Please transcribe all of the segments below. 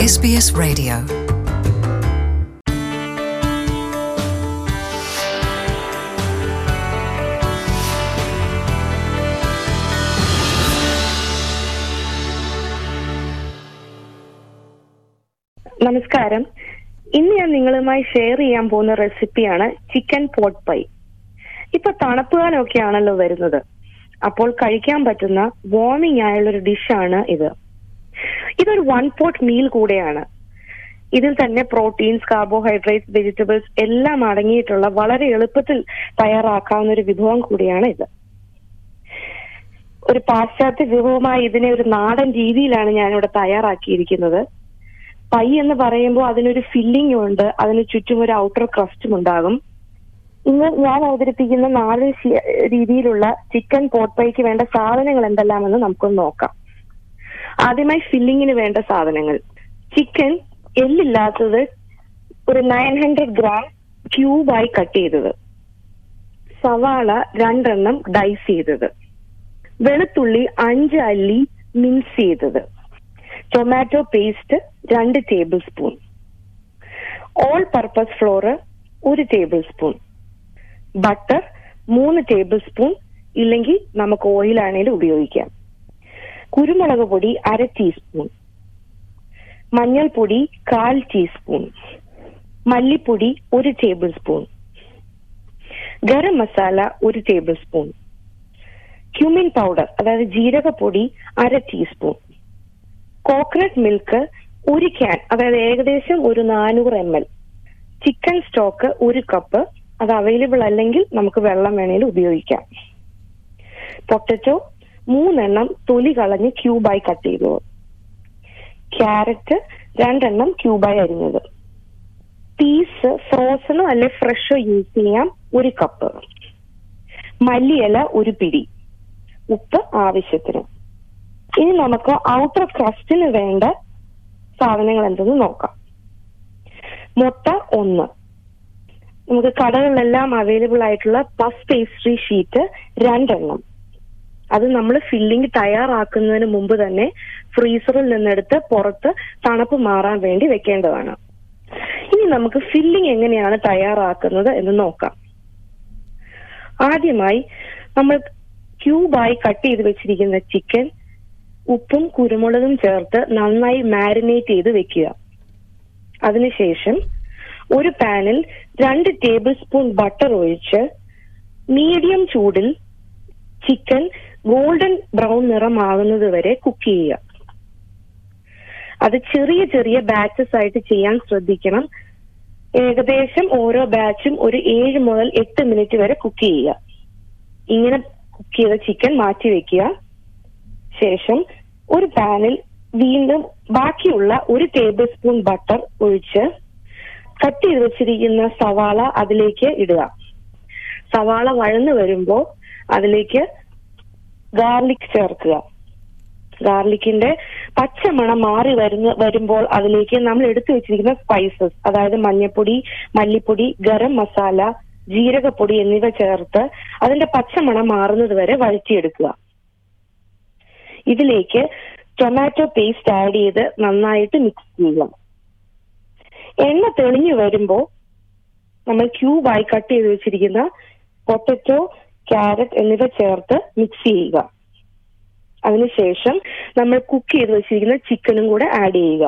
SBS Radio. നമസ്കാരം ഇന്ന് ഞാൻ നിങ്ങളുമായി ഷെയർ ചെയ്യാൻ പോകുന്ന റെസിപ്പിയാണ് ചിക്കൻ പോട്ട് പൈ ഇപ്പൊ തണുപ്പ് കാലമൊക്കെ ആണല്ലോ വരുന്നത് അപ്പോൾ കഴിക്കാൻ പറ്റുന്ന വാർമിംഗ് ആയുള്ള ഒരു ഡിഷാണ് ഇത് ഇതൊരു വൺ പോട്ട് മീൽ കൂടെയാണ് ഇതിൽ തന്നെ പ്രോട്ടീൻസ് കാർബോഹൈഡ്രേറ്റ്സ് വെജിറ്റബിൾസ് എല്ലാം അടങ്ങിയിട്ടുള്ള വളരെ എളുപ്പത്തിൽ തയ്യാറാക്കാവുന്ന ഒരു വിഭവം കൂടിയാണ് ഇത് ഒരു പാശ്ചാത്യ വിഭവമായി ഇതിനെ ഒരു നാടൻ രീതിയിലാണ് ഞാനിവിടെ തയ്യാറാക്കിയിരിക്കുന്നത് പൈ എന്ന് പറയുമ്പോൾ അതിനൊരു ഫില്ലിംഗ് ഉണ്ട് അതിന് ചുറ്റും ഒരു ഔട്ടർ ക്രസ്റ്റും ഉണ്ടാകും ഇന്ന് ഞാൻ അവതരിപ്പിക്കുന്ന നാല് ശി- രീതിയിലുള്ള ചിക്കൻ പോട്ട് പൈക്ക് വേണ്ട സാധനങ്ങൾ എന്തെല്ലാമെന്ന് നമുക്കൊന്ന് നോക്കാം ആദ്യമായി ഫില്ലിങ്ങിന് വേണ്ട സാധനങ്ങൾ ചിക്കൻ എല്ലില്ലാത്തത് ഒരു നയൻ ഹൺഡ്രഡ് ഗ്രാം ക്യൂബായി കട്ട് ചെയ്തത് സവാള രണ്ടെണ്ണം ഡൈസ് ചെയ്തത് വെളുത്തുള്ളി അഞ്ച് അല്ലി മിൻസ് ചെയ്തത് ടൊമാറ്റോ പേസ്റ്റ് രണ്ട് tablespoon all purpose flour ഒരു ടേബിൾ സ്പൂൺ ബട്ടർ മൂന്ന് ടേബിൾ സ്പൂൺ ഇല്ലെങ്കിൽ നമുക്ക് ഓയിൽ ആണെങ്കിലും ഉപയോഗിക്കാം കുരുമുളക് പൊടി അര ടീസ്പൂൺ മഞ്ഞൾപ്പൊടി കാൽ ടീസ്പൂൺ മല്ലിപ്പൊടി ഒരു ടേബിൾ സ്പൂൺ ഗരം മസാല ഒരു ടേബിൾ സ്പൂൺ ക്യൂമിൻ പൗഡർ അതായത് ജീരകപ്പൊടി അര ടീസ്പൂൺ കോക്കനട്ട് മിൽക്ക് ഒരു ക്യാൻ അതായത് ഏകദേശം ഒരു നാനൂറ് എം എൽ ചിക്കൻ സ്റ്റോക്ക് ഒരു കപ്പ് അത് അവൈലബിൾ അല്ലെങ്കിൽ നമുക്ക് വെള്ളം വേണേലും ഉപയോഗിക്കാം പൊട്ടറ്റോ മൂന്നെണ്ണം തൊലി കളഞ്ഞ് ക്യൂബായി കട്ട് ചെയ്തത് ക്യാരറ്റ് രണ്ടെണ്ണം ക്യൂബായി അരിഞ്ഞത് പീസ് ഫ്രോസണോ അല്ലെ ഫ്രഷോ യൂസ് ചെയ്യാം ഒരു കപ്പ് മല്ലിയില ഒരു പിടി ഉപ്പ് ആവശ്യത്തിന് ഇനി നമുക്ക് ഔട്ടർ ക്രസ്റ്റിന് വേണ്ട സാധനങ്ങൾ എന്തെന്ന് നോക്കാം മുട്ട ഒന്ന് നമുക്ക് കടകളിലെല്ലാം അവൈലബിൾ ആയിട്ടുള്ള പഫ് പേസ്ട്രി ഷീറ്റ് രണ്ടെണ്ണം അത് നമ്മൾ ഫില്ലിംഗ് തയ്യാറാക്കുന്നതിന് മുമ്പ് തന്നെ ഫ്രീസറിൽ നിന്നെടുത്ത് പുറത്ത് തണുപ്പ് മാറാൻ വേണ്ടി വെക്കേണ്ടതാണ് ഇനി നമുക്ക് ഫില്ലിംഗ് എങ്ങനെയാണ് തയ്യാറാക്കുന്നത് എന്ന് നോക്കാം ആദ്യമായി നമ്മൾ ക്യൂബായി കട്ട് ചെയ്ത് വെച്ചിരിക്കുന്ന ചിക്കൻ ഉപ്പും കുരുമുളകും ചേർത്ത് നന്നായി മാരിനേറ്റ് ചെയ്ത് വെക്കുക അതിനുശേഷം ഒരു പാനിൽ രണ്ട് ടേബിൾ സ്പൂൺ ബട്ടർ ഒഴിച്ച് മീഡിയം ചൂടിൽ ചിക്കൻ ഗോൾഡൻ ബ്രൗൺ നിറമാകുന്നത് വരെ കുക്ക് ചെയ്യുക അത് ചെറിയ ചെറിയ ബാച്ചസ് ആയിട്ട് ചെയ്യാൻ ശ്രദ്ധിക്കണം ഏകദേശം ഓരോ ബാച്ചും ഒരു ഏഴ് മുതൽ എട്ട് മിനിറ്റ് വരെ കുക്ക് ചെയ്യുക ഇങ്ങനെ കുക്ക് ചെയ്ത ചിക്കൻ മാറ്റി വെക്കുക ശേഷം ഒരു പാനിൽ വീണ്ടും ബാക്കിയുള്ള ഒരു ടേബിൾ സ്പൂൺ ബട്ടർ ഒഴിച്ച് കട്ട് ചെയ്ത് വെച്ചിരിക്കുന്ന സവാള അതിലേക്ക് ഇടുക സവാള വഴന്നു വരുമ്പോൾ അതിലേക്ക് ഗാർലിക് ചേർക്കുക ഗാർലിക്കിന്റെ പച്ചമണം മാറി വരുന്ന വരുമ്പോൾ അതിലേക്ക് നമ്മൾ എടുത്തു വെച്ചിരിക്കുന്ന സ്പൈസസ് അതായത് മഞ്ഞപ്പൊടി മല്ലിപ്പൊടി ഗരം മസാല ജീരകപ്പൊടി എന്നിവ ചേർത്ത് അതിന്റെ പച്ചമണം മാറുന്നത് വരെ വഴറ്റിയെടുക്കുക ഇതിലേക്ക് ടൊമാറ്റോ പേസ്റ്റ് ആഡ് ചെയ്ത് നന്നായിട്ട് മിക്സ് ചെയ്യുക എണ്ണ തെളിഞ്ഞു വരുമ്പോൾ നമ്മൾ ക്യൂബായി കട്ട് ചെയ്ത് വെച്ചിരിക്കുന്ന പൊട്ടറ്റോ ക്യാരറ്റ് എന്നിവ ചേർത്ത് മിക്സ് ചെയ്യുക അതിനുശേഷം നമ്മൾ കുക്ക് ചെയ്ത് വെച്ചിരിക്കുന്ന ചിക്കനും കൂടെ ആഡ് ചെയ്യുക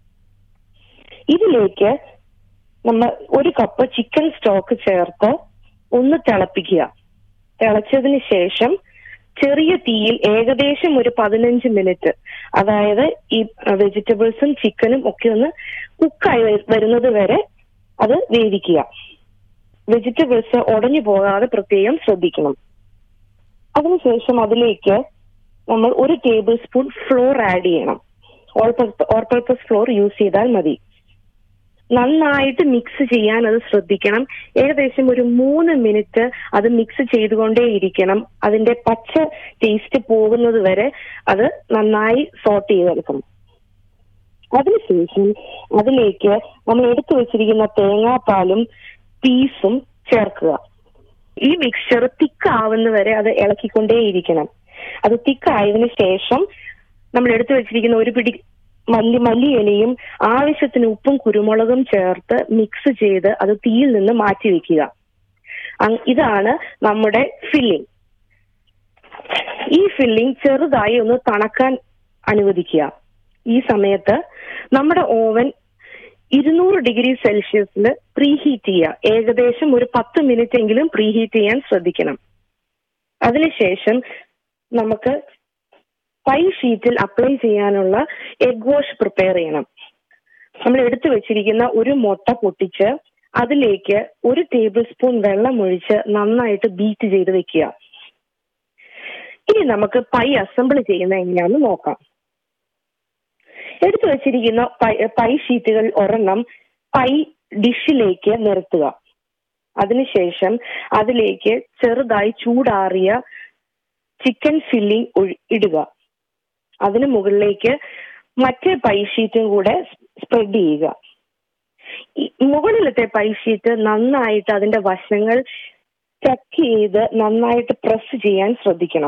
ഇതിലേക്ക് നമ്മൾ ഒരു കപ്പ് ചിക്കൻ സ്റ്റോക്ക് ചേർത്ത് ഒന്ന് തിളപ്പിക്കുക തിളച്ചതിന് ശേഷം ചെറിയ തീയിൽ ഏകദേശം ഒരു പതിനഞ്ച് മിനിറ്റ് അതായത് ഈ വെജിറ്റബിൾസും ചിക്കനും ഒക്കെ ഒന്ന് കുക്കായി വരുന്നത് വരെ അത് വേവിക്കുക വെജിറ്റബിൾസ് ഉടഞ്ഞു പോകാതെ പ്രത്യേകം ശ്രദ്ധിക്കണം അതിനുശേഷം അതിലേക്ക് നമ്മൾ ഒരു ടേബിൾ സ്പൂൺ ഫ്ലോർ ആഡ് ചെയ്യണം ഓൾ പർപ്പസ് ഫ്ലോർ യൂസ് ചെയ്താൽ മതി നന്നായിട്ട് മിക്സ് ചെയ്യാൻ അത് ശ്രദ്ധിക്കണം ഏകദേശം ഒരു മൂന്ന് മിനിറ്റ് അത് മിക്സ് ചെയ്തുകൊണ്ടേയിരിക്കണം അതിന്റെ പച്ച ടേസ്റ്റ് പോകുന്നത് വരെ അത് നന്നായി സോട്ട് ചെയ്തെടുക്കണം അതിനുശേഷം അതിലേക്ക് നമ്മൾ എടുത്തു വെച്ചിരിക്കുന്ന തേങ്ങാപ്പാലും പീസും ചേർക്കുക ഈ മിക്സ്ചർ തിക്ക് ആവുന്ന വരെ അത് ഇളക്കിക്കൊണ്ടേയിരിക്കണം അത് തിക്ക് ആയതിനു ശേഷം നമ്മൾ എടുത്തു വെച്ചിരിക്കുന്ന ഒരു പിടി മല്ലി മല്ലിയിലയും ആവശ്യത്തിന് ഉപ്പും കുരുമുളകും ചേർത്ത് മിക്സ് ചെയ്ത് അത് തീയിൽ നിന്ന് മാറ്റി വെക്കുക അങ് ഇതാണ് നമ്മുടെ ഫില്ലിംഗ് ഈ ഫില്ലിംഗ് ചെറുതായി ഒന്ന് തണക്കാൻ അനുവദിക്കുക ഈ സമയത്ത് നമ്മുടെ ഓവൻ ഇരുന്നൂറ് ഡിഗ്രി സെൽഷ്യസിൽ പ്രീഹീറ്റ് ചെയ്യുക ഏകദേശം ഒരു പത്ത് മിനിറ്റ് എങ്കിലും പ്രീഹീറ്റ് ചെയ്യാൻ ശ്രദ്ധിക്കണം അതിനുശേഷം നമുക്ക് പൈ ഷീറ്റിൽ അപ്ലൈ ചെയ്യാനുള്ള എഗ് വാഷ് പ്രിപ്പയർ ചെയ്യണം നമ്മൾ എടുത്തു വെച്ചിരിക്കുന്ന ഒരു മുട്ട പൊട്ടിച്ച് അതിലേക്ക് ഒരു ടേബിൾ സ്പൂൺ വെള്ളം ഒഴിച്ച് നന്നായിട്ട് ബീറ്റ് ചെയ്ത് വെക്കുക ഇനി നമുക്ക് പൈ അസംബിൾ ചെയ്യുന്ന എങ്ങനെയാണെന്ന് നോക്കാം എടുത്തു വെച്ചിരിക്കുന്ന പൈ പൈ ഷീറ്റുകൾ ഒരെണ്ണം പൈ ഡിഷിലേക്ക് നിർത്തുക അതിനുശേഷം അതിലേക്ക് ചെറുതായി ചൂടാറിയ ചിക്കൻ ഫില്ലിംഗ് ഇടുക അതിന് മുകളിലേക്ക് മറ്റേ പൈ ഷീറ്റും കൂടെ സ്പ്രെഡ് ചെയ്യുക ഈ മുകളിലത്തെ പൈ ഷീറ്റ് നന്നായിട്ട് അതിന്റെ വശങ്ങൾ ചക്ക് ചെയ്ത് നന്നായിട്ട് പ്രസ് ചെയ്യാൻ ശ്രദ്ധിക്കണം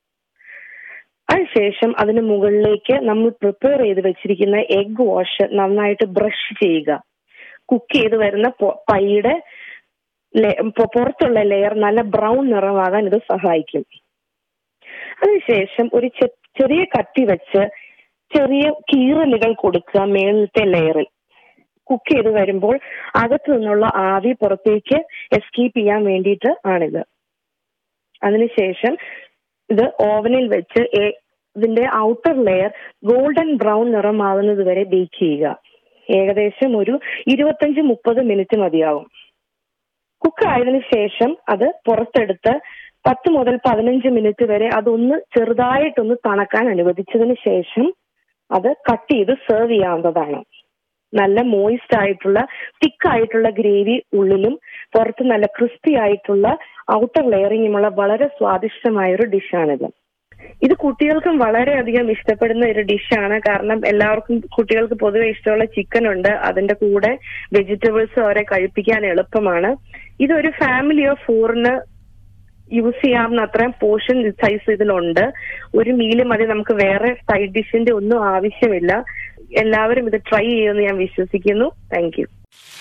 അതിനുശേഷം അതിന് മുകളിലേക്ക് നമ്മൾ പ്രിപ്പയർ ചെയ്ത് വെച്ചിരിക്കുന്ന എഗ് വാഷ് നന്നായിട്ട് ബ്രഷ് ചെയ്യുക കുക്ക് ചെയ്ത് വരുന്ന പൈയുടെ പുറത്തുള്ള ലെയർ നല്ല ബ്രൗൺ നിറമാകാൻ ഇത് സഹായിക്കും അതിനുശേഷം ഒരു ചെറിയ കത്തി വെച്ച് ചെറിയ കീറലുകൾ കൊടുക്കുക മേളത്തെ ലെയറിൽ കുക്ക് ചെയ്ത് വരുമ്പോൾ അകത്തു നിന്നുള്ള ആവി പുറത്തേക്ക് എസ്കേപ്പ് ചെയ്യാൻ വേണ്ടിയിട്ട് ആണിത് അതിനുശേഷം ഇത് ഓവനിൽ വെച്ച് ഇതിന്റെ ഔട്ടർ ലെയർ ഗോൾഡൻ ബ്രൗൺ നിറമാകുന്നത് വരെ ബേക്ക് ചെയ്യുക ഏകദേശം ഒരു ഇരുപത്തഞ്ച് മുപ്പത് മിനിറ്റ് മതിയാവും കുക്ക് ആയതിനു ശേഷം അത് പുറത്തെടുത്ത് പത്ത് മുതൽ പതിനഞ്ച് മിനിറ്റ് വരെ അതൊന്ന് ചെറുതായിട്ടൊന്ന് തണക്കാൻ അനുവദിച്ചതിന് ശേഷം അത് കട്ട് ചെയ്ത് സെർവ് ചെയ്യാവുന്നതാണ് നല്ല മോയിസ്റ്റ് ആയിട്ടുള്ള തിക്ക് ആയിട്ടുള്ള ഗ്രേവി ഉള്ളിലും പുറത്ത് നല്ല ക്രിസ്പി ആയിട്ടുള്ള ഔട്ടർ ലെയറിങ്ങുമുള്ള വളരെ സ്വാദിഷ്ടമായ ഒരു ഡിഷാണിത് ഇത് കുട്ടികൾക്കും വളരെയധികം ഇഷ്ടപ്പെടുന്ന ഒരു ഡിഷാണ് കാരണം എല്ലാവർക്കും കുട്ടികൾക്ക് പൊതുവെ ഇഷ്ടമുള്ള ചിക്കൻ ഉണ്ട് അതിന്റെ കൂടെ വെജിറ്റബിൾസ് അവരെ കഴിപ്പിക്കാൻ എളുപ്പമാണ് ഇതൊരു ഫാമിലി ഓഫ് ഫോറിന് യൂസ് ചെയ്യാവുന്ന അത്രയും പോർഷൻ സൈസ് ഇതിലുണ്ട് ഒരു മീല് മതി നമുക്ക് വേറെ സൈഡ് ഡിഷിന്റെ ഒന്നും ആവശ്യമില്ല എല്ലാവരും ഇത് ട്രൈ ചെയ്യുമെന്ന് ഞാൻ വിശ്വസിക്കുന്നു thank you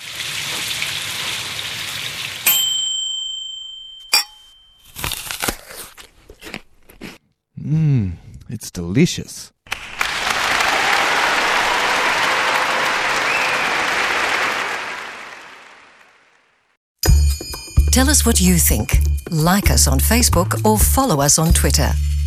Mmm, it's delicious. Tell us what you think. Like us on Facebook or follow us on Twitter.